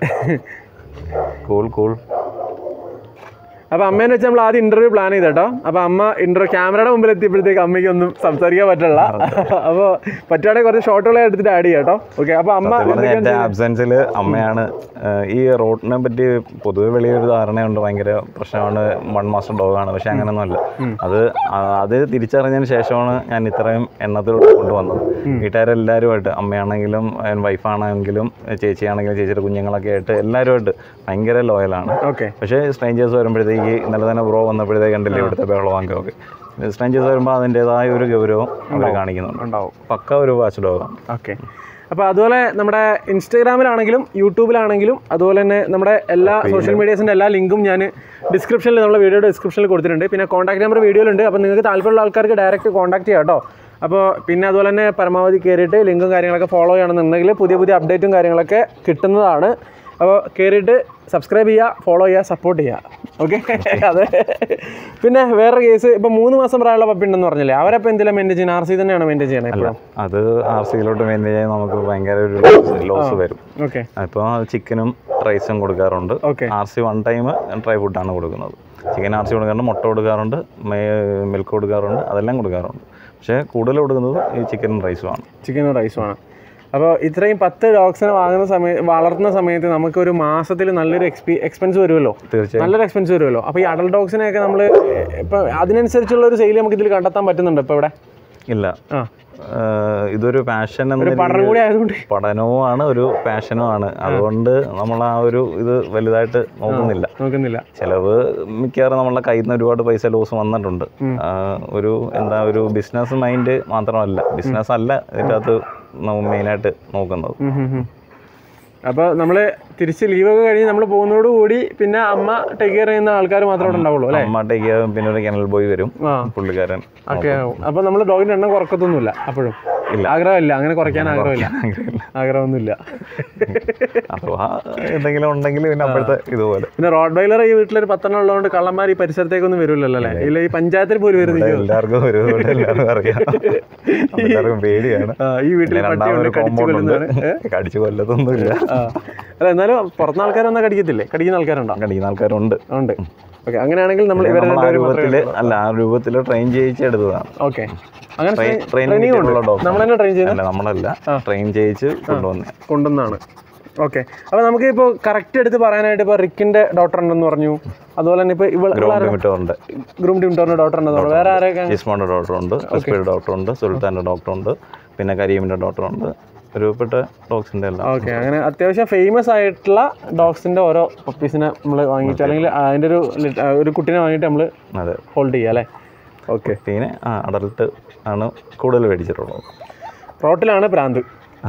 കൂൾ കൂൾ അപ്പോൾ അമ്മേനെ വെച്ച് നമ്മൾ ആദ്യം ഇന്റർവ്യൂ പ്ലാൻ ചെയ്ത കേട്ടോ അപ്പോൾ അമ്മ ഇന്റർവ്യൂ ക്യാമറയുടെ മുമ്പിൽ എത്തിയപ്പോഴത്തേക്ക് അമ്മയ്ക്ക് ഒന്നും സംസാരിക്കാൻ പറ്റില്ല അപ്പോൾ പറ്റുവാണെങ്കിൽ കുറച്ച് ഷോട്ടുകളെ എടുത്തിട്ട് ആഡ് ചെയ്യാം കേട്ടോ ഓക്കെ അപ്പോൾ അമ്മ പറഞ്ഞ എൻ്റെ ആബ്സെൻസിൽ അമ്മയാണ് ഏഹ്, ഈ റോഡിനെ പറ്റി പൊതുവെ വെളിയൊരു ധാരണയുണ്ട് ഭയങ്കര പ്രശ്നമാണ് വൺ മാസം ഡോഗാണ് പക്ഷെ അങ്ങനെയൊന്നുമല്ല അത് ആ- അത് തിരിച്ചറിഞ്ഞതിന് ശേഷമാണ് ഞാൻ ഇത്രയും എണ്ണത്തിലൂടെ കൊണ്ടുവന്നത് വീട്ടുകാരെല്ലാവരുമായിട്ട് അമ്മയാണെങ്കിലും വൈഫാണെങ്കിലും ചേച്ചിയാണെങ്കിലും ചേച്ചിയുടെ കുഞ്ഞുങ്ങളൊക്കെ ആയിട്ട് എല്ലാവരുമായിട്ട് ഭയങ്കര ലോയലാണ് ഓക്കെ പക്ഷേ സ്ട്രേഞ്ചേഴ്സ് വരുമ്പോഴത്തേക്ക് ഇന്നലെ തന്നെ ബ്രോ വന്നപ്പോഴത്തേക്ക് കണ്ടില്ലേ ഇവിടുത്തെ ബഹളവാങ്കൊക്കെ സ്ട്രേഞ്ചേഴ്സ് വരുമ്പോൾ അതിൻ്റെതായ ഒരു ഗൗരവം അവർ കാണിക്കുന്നുണ്ട് ഉണ്ടാവും പക്ക ഒരു വാച്ച് ഡോഗാണ് ഓക്കെ അപ്പോൾ അതുപോലെ നമ്മുടെ ഇൻസ്റ്റാഗ്രാമിലാണെങ്കിലും യൂട്യൂബിലാണെങ്കിലും അതുപോലെ തന്നെ നമ്മുടെ എല്ലാ സോഷ്യൽ മീഡിയസിൻ്റെ എല്ലാ ലിങ്കും ഞാൻ ഡിസ്ക്രിപ്ഷനിൽ നമ്മുടെ വീഡിയോയുടെ ഡിസ്ക്രിപ്ഷനിൽ കൊടുത്തിട്ടുണ്ട് പിന്നെ കോൺടാക്ട് നമ്പർ വീഡിയോയിലുണ്ട് അപ്പോൾ നിങ്ങൾക്ക് താല്പര്യമുള്ള ആൾക്കാർക്ക് ഡയറക്റ്റ് കോൺടാക്ട് ചെയ്യാം കേട്ടോ അപ്പോൾ പിന്നെ അതുപോലെ തന്നെ പരമാവധി കയറിയിട്ട് ലിങ്കും കാര്യങ്ങളൊക്കെ ഫോളോ ചെയ്യണമെന്നുണ്ടെങ്കിൽ പുതിയ പുതിയ അപ്ഡേറ്റും കാര്യങ്ങളൊക്കെ കിട്ടുന്നതാണ് അപ്പോൾ കയറിയിട്ട് സബ്സ്ക്രൈബ് ചെയ്യുക ഫോളോ ചെയ്യുക സപ്പോർട്ട് ചെയ്യുക ഓക്കെ അതെ പിന്നെ വേറെ കേസ് ഇപ്പോൾ മൂന്ന് മാസം പ്രായമുള്ള പപ്പി ഉണ്ടെന്ന് പറഞ്ഞില്ലേ അവരപ്പോൾ എന്തെങ്കിലും മെയിൻറ്റെയിൻ ചെയ്യുന്നത് ആർ സി തന്നെയാണ് മെയിൻറ്റെയിൻ ചെയ്യണത് അല്ല അത് ആർ സിയിലോട്ട് മെയിൻറ്റെയിൻ ചെയ്യാൻ നമുക്ക് ഭയങ്കര ഒരു ലോസ് വരും ഓക്കെ അപ്പോൾ ചിക്കനും റൈസും കൊടുക്കാറുണ്ട് okay R C one time dry ഫുഡാണ് കൊടുക്കുന്നത് ചിക്കൻ ആർ സി കൊടുക്കാറുണ്ട് മുട്ട കൊടുക്കാറുണ്ട് മിൽക്ക് കൊടുക്കാറുണ്ട് അതെല്ലാം കൊടുക്കാറുണ്ട് പക്ഷേ കൂടുതൽ കൊടുക്കുന്നത് ഈ ചിക്കനും റൈസുമാണ് ചിക്കനും റൈസുമാണ് അപ്പോൾ ഇത്രയും പത്ത് ഡോഗ്സിനെ വാങ്ങുന്ന സമയത്ത് വളർത്തുന്ന സമയത്ത് നമുക്ക് ഒരു മാസത്തിൽ നല്ലൊരു എക്സ്പി എക്സ്പെൻസ് വരുമല്ലോ തീർച്ചയായും നല്ലൊരു എക്സ്പെൻസ് വരുമല്ലോ അപ്പോൾ ഈ അഡൽ ഡോഗ്സിനെയൊക്കെ നമ്മൾ ഇപ്പോൾ അതിനനുസരിച്ചുള്ള ഒരു സെയിൽ നമുക്ക് ഇതിൽ കണ്ടെത്താൻ പറ്റുന്നുണ്ട് ഇപ്പോൾ ഇവിടെ ഇല്ല ആ ഏഹ് ഇതൊരു പാഷൻ എന്ന ഒരു പഠനം കൂടി ആയതുകൊണ്ട് പഠനവുമാണ് ഒരു പാഷനുമാണ് അതുകൊണ്ട് നമ്മൾ ആ ഒരു ഇത് വലുതായിട്ട് നോക്കുന്നില്ല നോക്കുന്നില്ല ചിലവ് മിക്കവാറും നമ്മളെ കയ്യിൽ നിന്ന് ഒരുപാട് പൈസ ലോസ് വന്നിട്ടുണ്ട് ആ, ഒരു എന്താ ഒരു ബിസിനസ് മൈൻഡ് മാത്രമല്ല ബിസിനസ് അല്ല ഇതിൻ്റെ അകത്ത് മെയിനായിട്ട് നോക്കുന്നത് അപ്പോൾ നമ്മൾ തിരിച്ച് ലീവൊക്കെ കഴിഞ്ഞ് നമ്മൾ പോകുന്നതോടുകൂടി പിന്നെ അമ്മ ടേക്ക് കെയർ ചെയ്യുന്ന ആൾക്കാർ മാത്രമേ അവിടെ ഉണ്ടാവുള്ളൂ അല്ലേ അമ്മട്ടേക്ക് പിന്നെ ഒരു കെനൽ ബോയ് വരും ആ പുള്ളിക്കാരൻ ഓക്കെ അപ്പോൾ നമ്മൾ ഡോഗിൻ്റെ എണ്ണം കുറക്കത്തൊന്നുമില്ല അപ്പോഴും ഇല്ല. ആഗ്രഹമില്ല അങ്ങനെ കുറയ്ക്കാൻ ആഗ്രഹമില്ല ആഗ്രഹമൊന്നുമില്ല അഥവാ എന്തെങ്കിലും ഉണ്ടെങ്കിൽ പിന്നെ അപ്പോഴത്തെ ഇതുപോലെ പിന്നെ റോഡ് വൈലർ ഈ വീട്ടിലൊരു പത്തെണ്ണം ഉള്ളതുകൊണ്ട് കള്ളന്മാർ ഈ പരിസരത്തേക്കൊന്നും വരില്ലല്ലോ അല്ലേ ഇല്ല ഈ പഞ്ചായത്തിൽ പോലും വരുന്നില്ല എല്ലാവർക്കും ഒരു ഇതുപോലെ എല്ലാവർക്കും അറിയാം എല്ലാവർക്കും പേടിയാണ് ആ, ഈ വീട്ടിൽ പിന്നെ പട്ടിയുണ്ട് രണ്ടാമതൊരു കടിച്ചു കോമ്പൗണ്ട് ഉണ്ട് കൊല്ലുന്നതാണ് കടിച്ചു കൊല്ലത്തൊന്നുമില്ല ആ അല്ല എന്നാലും പുറത്തുനിന്ന് ആൾക്കാരൊന്നും കടിക്കത്തില്ലേ കടിക്കുന്ന ആൾക്കാരുണ്ടോ കടിക്കുന്ന ആൾക്കാരുണ്ട് ഉണ്ട് ഓക്കെ അങ്ങനെയാണെങ്കിൽ നമ്മൾ ഇവരെ നമ്മൾ ആ രണ്ടുപേരും മാത്രമേ രൂപത്തില് അല്ല ആ രൂപത്തിൽ ട്രെയിൻ ചെയ്യിച്ചെടുത്തതാണ് ഓക്കെ അങ്ങനെ ട്രെയിനിങ് ട്രെയിനിങ് ഉണ്ട് ഡോഗ് നമ്മൾ തന്നെ ട്രെയിൻ ചെയ്യുന്ന അല്ല നമ്മളല്ല ട്രെയിൻ ചെയ്യിച്ച് കൊണ്ടുവന്നേ കൊണ്ടുവന്നാണ് ഓക്കെ അപ്പോൾ നമുക്ക് ഇപ്പോൾ കറക്റ്റ് എടുത്ത് പറയാനായിട്ട് ഇപ്പോൾ റിക്കിൻ്റെ ഡോക്ടർ ഉണ്ടെന്ന് പറഞ്ഞു അതുപോലെ തന്നെ ഇപ്പോൾ ഇവൾ ഗ്രൗണ്ട് മിറ്റോണ്ട് ഗ്രൂം ട്യൂട്ടറിൻ്റെ ഡോക്ടർ ഉണ്ടെന്ന് പറഞ്ഞു വേറെ ആരെയൊക്കെ ജിസ്മോന്റെ ഡോക്ടറുണ്ട് എസ്പിയുടെ ഡോക്ടറുണ്ട് സുൽത്താന്റെ ഡോക്ടറുണ്ട് പിന്നെ കരീമിന്റെ ഡോക്ടറുണ്ട് ഒരുപ്പെട്ട ഡോഗ്സിന്റെ എല്ലാം ഓക്കെ അങ്ങനെ അത്യാവശ്യം ഫേമസ് ആയിട്ടുള്ള ഡോഗ്സിൻ്റെ ഓരോ പപ്പീസിനെ നമ്മൾ വാങ്ങിയിട്ട് അല്ലെങ്കിൽ അതിൻ്റെ ഒരു lit- ആ, ഒരു കുട്ടീനെ വാങ്ങിയിട്ട് നമ്മൾ അതെ ഹോൾഡ് ചെയ്യുക അല്ലേ ഓക്കെ പിന്നെ ആ അഡൽട്ട് ആണ് കൂടുതൽ മേടിച്ചിട്ടുള്ളത് റോട്ടിലാണ് പ്രാന്ത്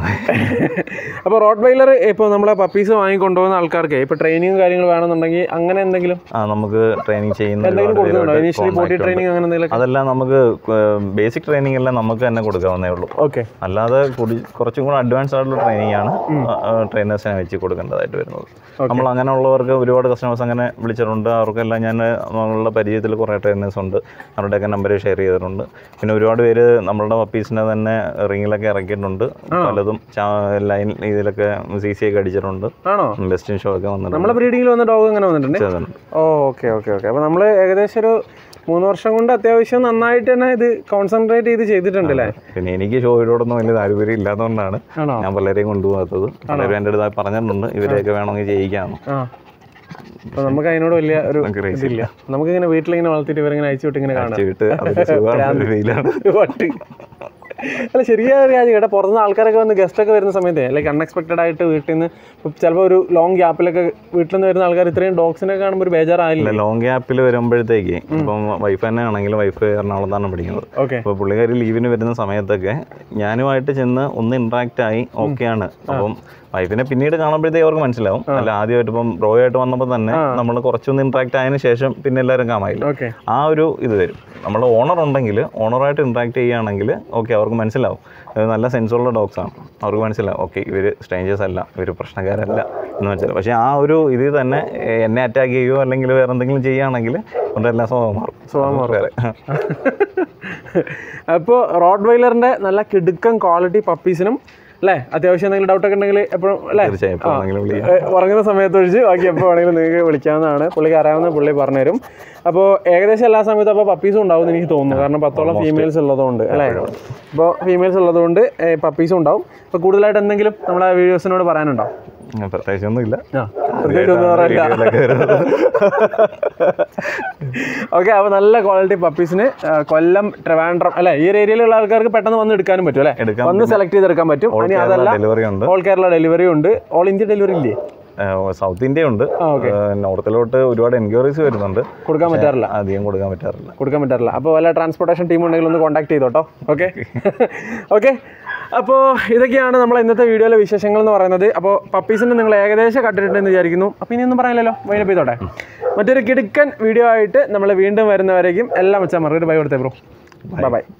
അപ്പോൾ റോട്ട് വൈലർ ഇപ്പോൾ നമ്മളെ പപ്പീസ് വാങ്ങിക്കൊണ്ടുപോകുന്ന ആൾക്കാർക്ക് ഇപ്പോൾ ട്രെയിനിങ് കാര്യങ്ങൾ വേണമെന്നുണ്ടെങ്കിൽ അങ്ങനെ എന്തെങ്കിലും ആ നമുക്ക് ട്രെയിനിങ് ചെയ്യുന്ന എന്തെങ്കിലും ഒരുപാട് കൊടുക്കുന്നുണ്ടോ പേരുമായിട്ട് ഇനീഷ്യലി ബോഡി contact ഉണ്ട്. ട്രെയിനിങ് അങ്ങനെ എന്തെങ്കിലും അതെല്ലാം നമുക്ക് ബേസിക് ട്രെയിനിങ് എല്ലാം നമുക്ക് തന്നെ കൊടുക്കാവുന്നേ ഉള്ളൂ ഓക്കെ അല്ലാതെ കൂടി കുറച്ചും കൂടെ അഡ്വാൻസ് ആയിട്ടുള്ള ട്രെയിനിങ് ആണ് ട്രെയിനേഴ്സിനെ വെച്ച് കൊടുക്കേണ്ടതായിട്ട് വരുന്നത് നമ്മൾ അങ്ങനെയുള്ളവർക്ക് ഒരുപാട് കസ്റ്റമേഴ്സ് അങ്ങനെ വിളിച്ചിട്ടുണ്ട് അവർക്കെല്ലാം ഞാൻ നമ്മളുടെ പരിചയത്തിൽ കുറേ ട്രെയിനേഴ്സ് ഉണ്ട് അവരുടെയൊക്കെ നമ്പർ ഷെയർ ചെയ്തിട്ടുണ്ട് പിന്നെ ഒരുപാട് പേര് നമ്മളുടെ പപ്പീസിനെ തന്നെ റിങ്ങിലൊക്കെ ഇറക്കിയിട്ടുണ്ട് പലതും ലൈൻ ഇതിലൊക്കെ സി സി ഒക്കെ അടിച്ചിട്ടുണ്ട് ആണോ ബെസ്റ്റിൻ ഷോ ഒക്കെ വന്നിട്ടുണ്ട് നമ്മളെ ബ്രീഡിങ്ങിൽ വന്ന ഡോഗ് അങ്ങനെ വന്നിട്ടുണ്ട് ചെയ്തിട്ടുണ്ട്. ഓ ഓക്കെ ഓക്കെ ഓക്കെ അപ്പോൾ നമ്മൾ ഏകദേശം ഒരു മൂന്ന് വർഷം കൊണ്ട് അത്യാവശ്യം നന്നായിട്ട് തന്നെ ഇത് കോൺസെൻട്രേറ്റ് ചെയ്ത് ചെയ്തിട്ടുണ്ട് അല്ലേ പിന്നെ എനിക്ക് ഷോയിലോടൊന്നും വലിയ താല്പര്യം ഇല്ലാത്തതുകൊണ്ടാണ് ആണോ ഞാൻ പലരെയും കൊണ്ടുപോകാത്തത് പലരും എൻ്റെ അടുത്ത് പറഞ്ഞിട്ടുണ്ട് ഇവരെയൊക്കെ വേണമെങ്കിൽ ചെയ്യിക്കാമെന്ന് ആ അപ്പോൾ നമുക്ക് അതിനോട് വലിയ ഒരു നമുക്ക് craze ഇതില്ല നമുക്കിങ്ങനെ വീട്ടിലിങ്ങനെ വളർത്തിയിട്ട് ഇവരിങ്ങനെ അയച്ചു വിട്ട് ഇങ്ങനെ കാണാം ചെയ്തിട്ട് അതൊരു സുഖമാണ് ഒരു ഫീലാണ് വട്ട് അല്ല ശരിയായ ഒരു കാര്യം കേട്ടോ പുറത്തുനിന്ന് ആൾക്കാരൊക്കെ വന്ന് ഗസ്റ്റ് ഒക്കെ വരുന്ന സമയത്ത് ലൈക്ക് അൺഎക്സ്പെക്റ്റഡ് ആയിട്ട് വീട്ടിൽ നിന്ന് ചിലപ്പോൾ ഒരു ലോങ് ഗ്യാപ്പിലൊക്കെ വീട്ടിൽ നിന്ന് വരുന്ന ആൾക്കാർ ഇത്രയും ഡോഗ്സിനെ കാണുമ്പോൾ ഒരു ബേജാറായില്ല ലോങ് ഗ്യാപ്പിൽ വരുമ്പോഴത്തേക്ക് ഇപ്പം വൈഫ് തന്നെ ആണെങ്കിലും വൈഫ് എറണാകുളത്താണ് പഠിക്കുന്നത് ഓക്കെ അപ്പോൾ പുള്ളിക്കാരി ലീവിന് വരുന്ന സമയത്തൊക്കെ ഞാനുമായിട്ട് ചെന്ന് ഒന്ന് ഇൻട്രാക്റ്റ് ആയി ഓക്കെയാണ് അപ്പം വൈഫിനെ പിന്നീട് കാണുമ്പോഴത്തേക്ക് അവർക്ക് മനസ്സിലാവും അല്ല ആദ്യമായിട്ട് ഇപ്പം ബ്രോ ആയിട്ട് വന്നപ്പോൾ തന്നെ നമ്മൾ കുറച്ചൊന്ന് ഇൻട്രാക്ട് ആയതിനു ശേഷം പിന്നെ എല്ലാവരും കാമായില്ല ഓക്കെ ആ ഒരു ഇത് വരും നമ്മൾ ഓണർ ഉണ്ടെങ്കിൽ ഓണറായിട്ട് ഇൻട്രാക്ട് ചെയ്യുകയാണെങ്കിൽ ഓക്കെ അവർക്ക് മനസ്സിലാവും ഇത് നല്ല സെൻസുള്ള ഡോഗ്സ് ആണ് അവർക്ക് മനസ്സിലാവും ഓക്കെ ഇവർ സ്ട്രേഞ്ചേഴ്സ് അല്ല ഇവർ പ്രശ്നക്കാരല്ല എന്ന് മനസ്സിലാവും പക്ഷേ ആ ഒരു ഇതിൽ തന്നെ എ, എന്നെ അറ്റാക്ക് ചെയ്യുകയോ അല്ലെങ്കിൽ വേറെ എന്തെങ്കിലും ചെയ്യുകയാണെങ്കിൽ അവരുടെ എല്ലാ സ്വഭാവം മാറും സ്വഭാവം മാറും. വേറെ. അപ്പോൾ റോഡ് വൈലറിൻ്റെ നല്ല കിടുക്കൻ ക്വാളിറ്റി പപ്പീസിനും അല്ലേ അത്യാവശ്യം എന്തെങ്കിലും ഡൗട്ടൊക്കെ ഉണ്ടെങ്കിൽ എപ്പോഴും അല്ലേ തീർച്ചയായും എപ്പോൾ വേണമെങ്കിലും വിളിക്കാം ഏ, ഉറങ്ങുന്ന സമയത്ത് ഒഴിച്ച് ബാക്കി എപ്പോൾ വേണമെങ്കിലും നിങ്ങൾക്ക് വിളിക്കാവുന്നതാണ് പുള്ളിക്ക് അറിയാവുന്ന പുള്ളി പറഞ്ഞുതരും അപ്പോൾ ഏകദേശം എല്ലാ സമയത്തും അപ്പോൾ പപ്പീസും ഉണ്ടാവും എന്ന് എനിക്ക് തോന്നുന്നു കാരണം പത്തോളം ഫീമെയിൽസ് ഉള്ളതുകൊണ്ട് അല്ലേ അപ്പോൾ ഫീമെയിൽസ് ഉള്ളതുകൊണ്ട് പപ്പീസും ഉണ്ടാവും അപ്പോൾ കൂടുതലായിട്ട് എന്തെങ്കിലും നമ്മളെ വീഡിയോസിനോട് പറയാനുണ്ടോ ഉം, പ്രത്യേകിച്ചൊന്നുമില്ല ആ പ്രത്യേകിച്ച് ഒന്നും പറയില്ല വീഡിയോയിലൊക്കെ വരുന്നത്. ഓക്കെ അപ്പോൾ നല്ല ക്വാളിറ്റി പപ്പീസിന് കൊല്ലം ട്രിവാൻഡ്രം അല്ലേ ഈ ഒരു ഏരിയയിലുള്ള ആൾക്കാർക്ക് പെട്ടെന്ന് വന്ന് എടുക്കാനും പറ്റും അല്ലേ എടുക്കാം. വന്ന് സെലക്ട് ചെയ്തെടുക്കാൻ പറ്റും All ഇനി Kerala അതല്ല ഡെലിവറി ഉണ്ട് ഓൾ കേരള ഡെലിവറി ഉണ്ട് ഓൾ ഇന്ത്യ ഡെലിവറി ഇല്ലേ ഏഹ് സൗത്ത് ഇന്ത്യ ഉണ്ട് okay. ഏഹ് നോർത്തിലോട്ട് ഒരുപാട് എൻക്വയറീസ് വരുന്നുണ്ട് കൊടുക്കാൻ പറ്റാറില്ല അധികം കൊടുക്കാൻ പറ്റാറില്ല കൊടുക്കാൻ പറ്റാറില്ല അപ്പോൾ വല്ല ട്രാൻസ്പോർട്ടേഷൻ ടീം ഉണ്ടെങ്കിൽ ഒന്ന് കോൺടാക്ട് ചെയ്തോട്ടോ ഓക്കെ ഓക്കെ അപ്പോൾ ഇതൊക്കെയാണ് നമ്മൾ ഇന്നത്തെ വീഡിയോയിലെ വിശേഷങ്ങൾ എന്ന് പറയുന്നത് അപ്പോൾ പപ്പീസിൻ്റെ നിങ്ങൾ ഏകദേശം കണ്ടിട്ടുണ്ടെന്ന് വിചാരിക്കുന്നു അപ്പോൾ ഇനി ഒന്നും പറയാനില്ലല്ലോ വൈനപ്പ് ചെയ്തോട്ടെ മറ്റൊരു കിടുക്കൻ വീഡിയോ ആയിട്ട് നമ്മൾ വീണ്ടും വരുന്നവരേക്കും എല്ലാം വെച്ചാൽ മറുപടി ബൈ കൊടുത്തേ ബ്രോ ബൈ ബൈ